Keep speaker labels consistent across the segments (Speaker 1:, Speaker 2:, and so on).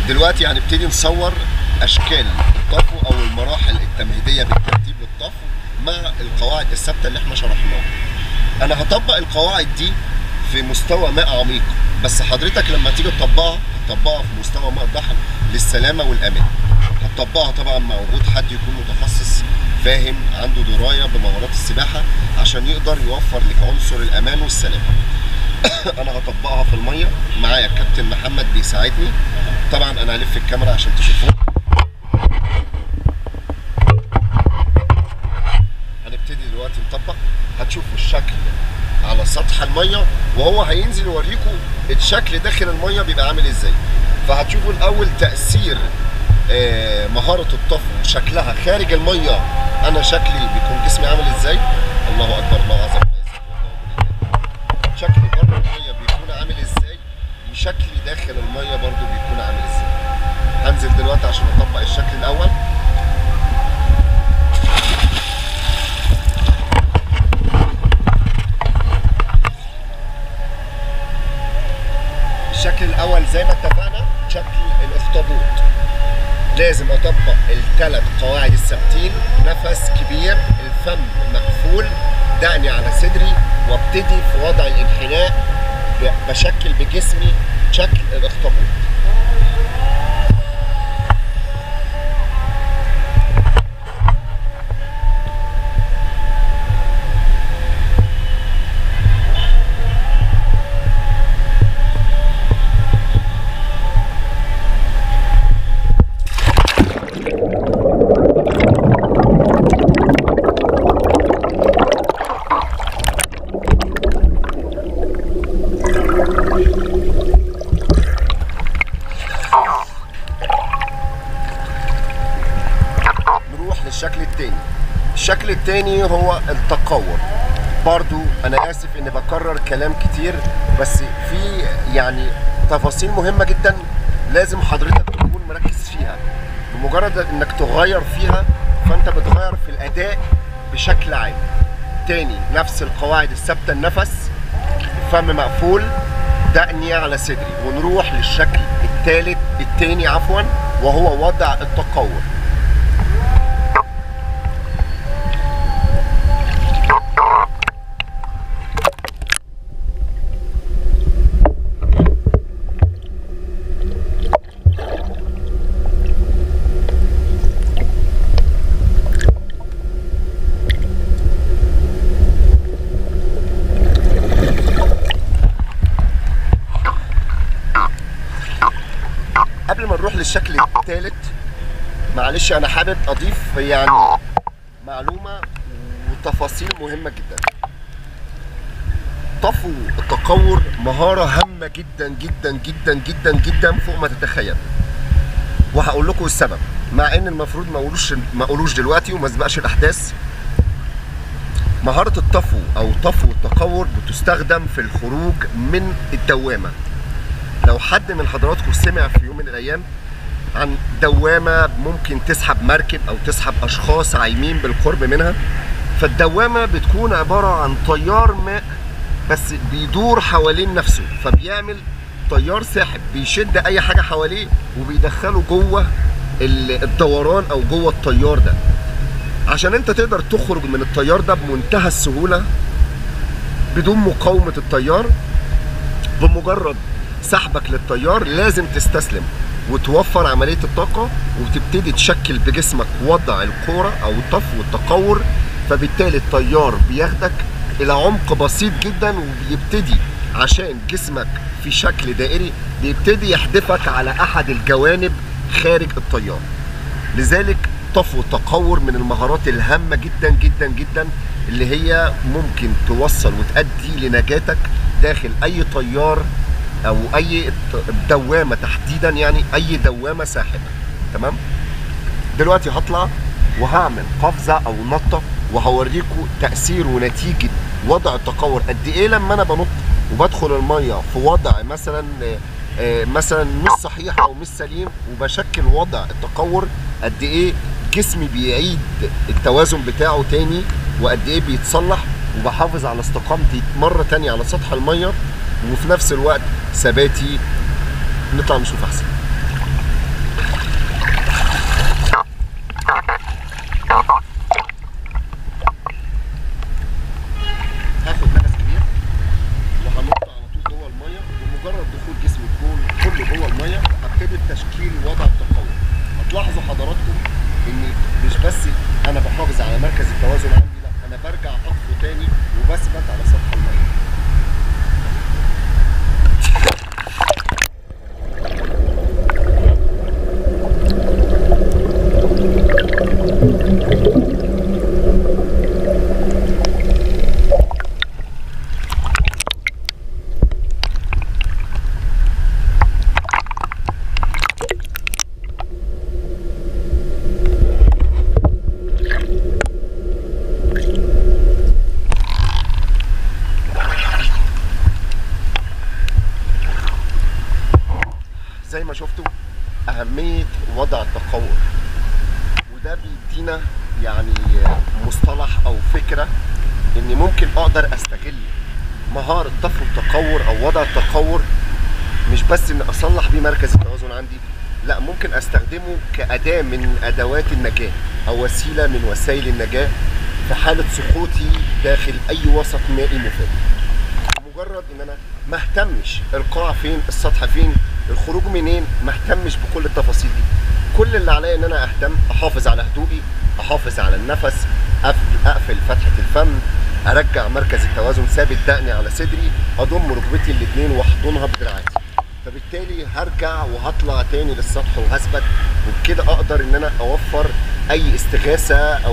Speaker 1: دلوقتي هنبتدي نصور اشكال الطفو او المراحل التمهيديه بالترتيب للطفو مع القواعد الثابته اللي احنا شرحناها انا هطبق القواعد دي في مستوى ماء عميق بس حضرتك لما تيجي تطبقها هتطبقها في مستوى ماء ضحل للسلامه والامان هتطبقها طبعا مع وجود حد يكون متخصص فاهم عنده درايه بمهارات السباحه عشان يقدر يوفر لك عنصر الامان والسلامه انا هطبقها في الميه معايا الكابتن محمد بيساعدني طبعا انا هلف الكاميرا عشان تشوفوه هنبتدي دلوقتي نطبق هتشوفوا الشكل على سطح الميه وهو هينزل يوريكم الشكل داخل الميه بيبقى عامل ازاي فهتشوفوا الاول تاثير آه، مهاره الطفو شكلها خارج الميه انا شكلي بيكون جسمي عامل ازاي الله اكبر الله اعظم شكلي بره الميه بيكون عامل ازاي وشكلي داخل الميه برضو بيكون عامل ازاي هنزل دلوقتي عشان اطبق الشكل الاول الشكل الاول زي ما اتفقنا شكل الاخطبوط لازم اطبق الثلاث قواعد الثابتين نفس كبير الفم مقفول دقني على صدري وابتدي في وضع الانحناء ب- بشكل بجسمي شكل الاخطبوط نروح للشكل التاني الشكل التاني هو التقور برضو انا اسف اني بكرر كلام كتير بس في يعني تفاصيل مهمة جدا لازم حضرتك تكون مركز فيها بمجرد انك تغير فيها فانت بتغير في الاداء بشكل عام تاني نفس القواعد الثابتة النفس فم مقفول دقني على صدري ونروح للشكل الثالث التاني عفوا وهو وضع التقور قبل ما نروح للشكل الثالث معلش انا حابب اضيف يعني معلومه وتفاصيل مهمه جدا طفو التقور مهاره هامه جدا جدا جدا جدا جدا فوق ما تتخيل وهقول لكم السبب مع ان المفروض ما اقولوش ما اقولوش دلوقتي وما اسبقش الاحداث مهاره الطفو او طفو التقور بتستخدم في الخروج من الدوامه لو حد من حضراتكم سمع في يوم من الايام عن دوامه ممكن تسحب مركب او تسحب اشخاص عايمين بالقرب منها فالدوامه بتكون عباره عن تيار ماء بس بيدور حوالين نفسه فبيعمل تيار ساحب بيشد اي حاجه حواليه وبيدخله جوه ال- الدوران او جوه التيار ده عشان انت تقدر تخرج من التيار ده بمنتهى السهوله بدون مقاومه التيار بمجرد سحبك للتيار لازم تستسلم وتوفر عملية الطاقة وتبتدي تشكل بجسمك وضع الكورة أو الطفو والتقور فبالتالي التيار بياخدك إلى عمق بسيط جدا وبيبتدي عشان جسمك في شكل دائري بيبتدي يحدفك على أحد الجوانب خارج التيار لذلك طفو التقور من المهارات الهامة جدا جدا جدا اللي هي ممكن توصل وتؤدي لنجاتك داخل أي طيار او اي دوامه تحديدا يعني اي دوامه ساحبه تمام دلوقتي هطلع وهعمل قفزه او نطه وهوريكم تاثير ونتيجه وضع التقور قد ايه لما انا بنط وبدخل الميه في وضع مثلا آه، آه، مثلا مش صحيح او مش سليم وبشكل وضع التقور قد ايه جسمي بيعيد التوازن بتاعه تاني وقد ايه بيتصلح وبحافظ على استقامتي مره تانية على سطح الميه وفي نفس الوقت ثباتي نطلع نشوف احسن الميه ابتدي بتشكيل وضع التقوم هتلاحظوا حضراتكم ان مش بس انا بحافظ على مركز التوازن عندي لا انا برجع اطفو تاني وبثبت على سطح الميه زي ما شفتوا أهمية وضع التقور وده بيدينا يعني مصطلح أو فكرة إني ممكن أقدر أستغل مهارة طفو التقور أو وضع التقور مش بس إن أصلح بيه مركز التوازن عندي لا ممكن أستخدمه كأداة من أدوات النجاة أو وسيلة من وسائل النجاة في حالة سقوطي داخل أي وسط مائي مفيد مجرد ان انا ما اهتمش القاع فين السطح فين الخروج منين ما اهتمش بكل التفاصيل دي كل اللي عليا ان انا اهتم احافظ على هدوئي احافظ على النفس اقفل, أقفل فتحه الفم ارجع مركز التوازن ثابت دقني على صدري اضم ركبتي الاثنين واحضنها بدراعاتي فبالتالي هرجع وهطلع تاني للسطح وهثبت وبكده اقدر ان انا اوفر اي استغاثه او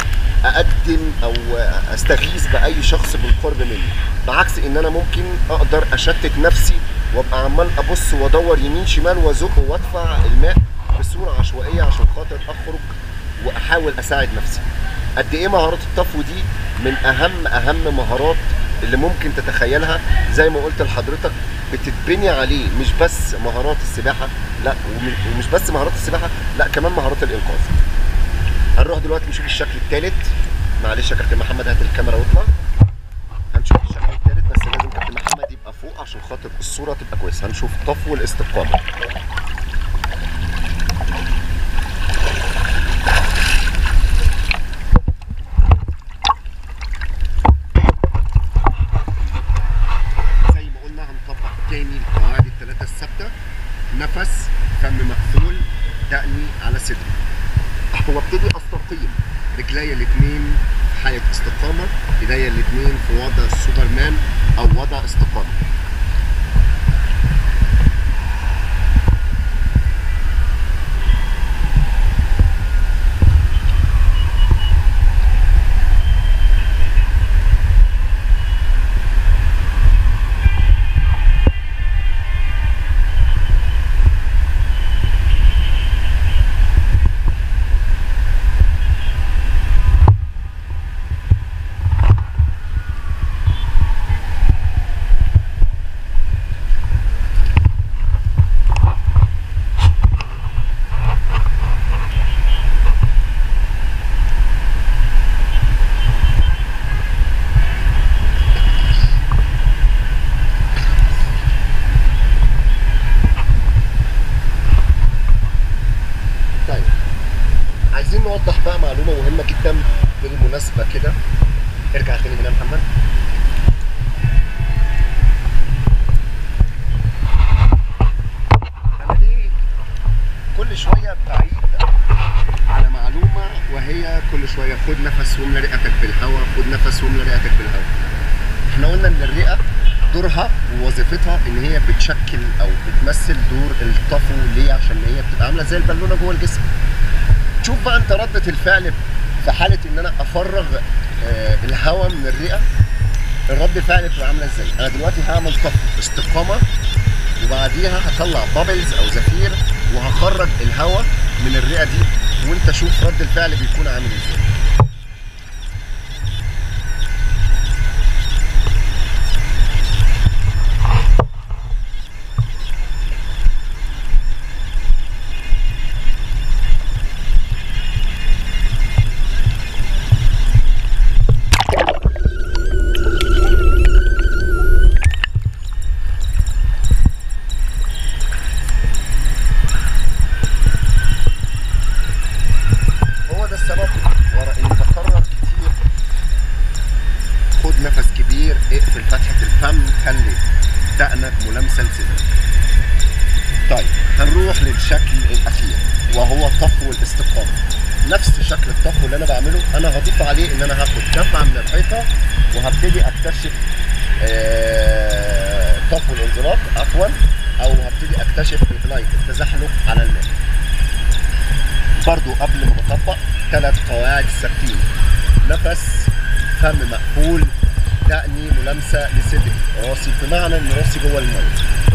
Speaker 1: اقدم او استغيث باي شخص بالقرب مني بعكس ان انا ممكن اقدر اشتت نفسي وابقى عمال ابص وادور يمين شمال وازق وادفع الماء بصوره عشوائيه عشان خاطر اخرج واحاول اساعد نفسي قد ايه مهارات الطفو دي من اهم اهم مهارات اللي ممكن تتخيلها زي ما قلت لحضرتك بتتبني عليه مش بس مهارات السباحه لا ومش بس مهارات السباحه لا كمان مهارات الانقاذ هنروح دلوقتي نشوف الشكل الثالث معلش يا كابتن محمد هات الكاميرا واطلع هنشوف الشكل الثالث بس لازم كابتن محمد يبقى فوق عشان خاطر الصوره تبقى كويسه هنشوف طفو الاستقامه زي ما قلنا هنطبق تاني القواعد الثلاثه الثابته نفس فم مقفول دقني على صدري وابتدي استقيم رجليا الاثنين في حاله استقامه ايديا الاثنين في وضع السوبرمان او وضع استقامه طيب عايزين نوضح بقى معلومه مهمه جدا بالمناسبه كده ارجع تاني هنا يا محمد انا ليه كل شويه بعيد على معلومه وهي كل شويه خد نفس واملى رئتك بالهواء خد نفس واملى رئتك بالهواء احنا قلنا ان الرئه دورها ووظيفتها ان هي بتشكل او بتمثل دور الطفو ليه عشان هي بتبقى عامله زي البالونه جوه الجسم شوف بقى انت ردة الفعل في حالة ان انا افرغ آه الهواء من الرئة الرد الفعل بتبقى عاملة ازاي انا دلوقتي هعمل طفو استقامة وبعديها هطلع بابلز او زفير وهخرج الهواء من الرئة دي وانت شوف رد الفعل بيكون عامل ازاي هو ده السبب ورا اني بكرر كتير خد نفس كبير اقفل فتحة الفم خلي دقنك ملامسة لصدرك طيب هنروح للشكل الاخير وهو طفو الاستقامه نفس شكل الطفو اللي انا بعمله انا هضيف عليه ان انا هاخد دفعه من الحيطه وهبتدي اكتشف آه، طفو الانزلاق عفوا او هبتدي اكتشف الجلايد التزحلق على الماء برضو قبل ما بطبق ثلاث قواعد ثابتين نفس فم مقفول دقني ملامسه لصدري راسي بمعنى ان راسي جوه الميه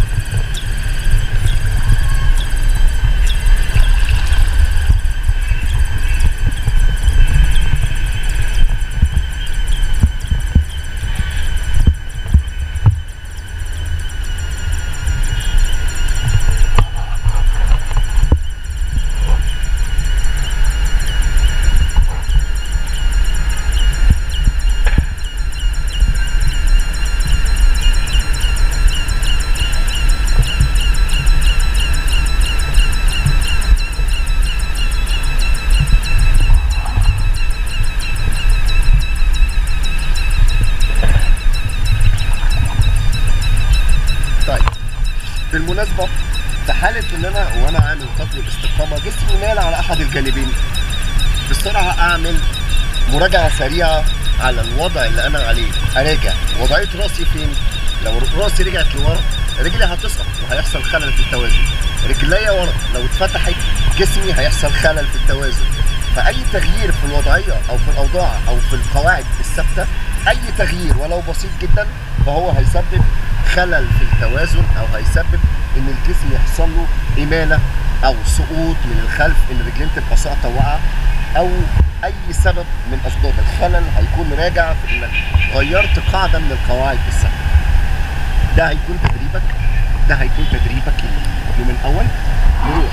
Speaker 1: طيب بالمناسبة في حالة إن أنا وأنا عامل طفل باستقامة جسمي مال على أحد الجانبين بسرعة أعمل مراجعة سريعة على الوضع اللي أنا عليه أراجع وضعية راسي فين لو راسي رجعت لورا رجلي هتسقط وهيحصل خلل في التوازن رجليا ورا لو اتفتحت جسمي هيحصل خلل في التوازن فأي تغيير في الوضعية أو في الأوضاع أو في القواعد الثابتة أي تغيير ولو بسيط جدا فهو هيسبب خلل في التوازن أو هيسبب إن الجسم يحصل له إمالة أو سقوط من الخلف إن الرجلين تبقى ساقطة واقعة أو أي سبب من أسباب الخلل هيكون راجع في إنك غيرت قاعدة من القواعد الثابتة ده هيكون تدريبك ده هيكون تدريبك اليوم الأول نروح